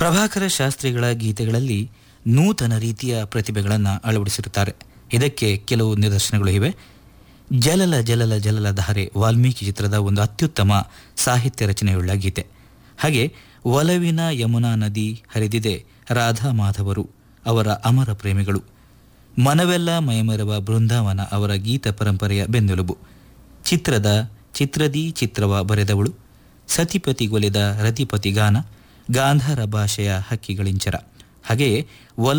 ಪ್ರಭಾಕರ ಶಾಸ್ತ್ರಿಗಳ ಗೀತೆಗಳಲ್ಲಿ ನೂತನ ರೀತಿಯ ಪ್ರತಿಭೆಗಳನ್ನು ಅಳವಡಿಸಿರುತ್ತಾರೆ ಇದಕ್ಕೆ ಕೆಲವು ನಿದರ್ಶನಗಳು ಇವೆ ಜಲಲ ಜಲಲ ಜಲಲ ಧಾರೆ ವಾಲ್ಮೀಕಿ ಚಿತ್ರದ ಒಂದು ಅತ್ಯುತ್ತಮ ಸಾಹಿತ್ಯ ರಚನೆಯುಳ್ಳ ಗೀತೆ ಹಾಗೆ ಒಲವಿನ ಯಮುನಾ ನದಿ ಹರಿದಿದೆ ರಾಧಾ ಮಾಧವರು ಅವರ ಅಮರ ಪ್ರೇಮಿಗಳು ಮನವೆಲ್ಲ ಮೈಮರೆವ ಬೃಂದಾವನ ಅವರ ಗೀತ ಪರಂಪರೆಯ ಬೆನ್ನೆಲುಬು ಚಿತ್ರದ ಚಿತ್ರದಿ ಚಿತ್ರವ ಬರೆದವಳು ಸತಿಪತಿಗೊಲಿದ ರತಿಪತಿ ಗಾನ ಗಾಂಧಾರ ಭಾಷೆಯ ಹಕ್ಕಿಗಳಿಂಚರ ಹಾಗೆಯೇ ಒಲ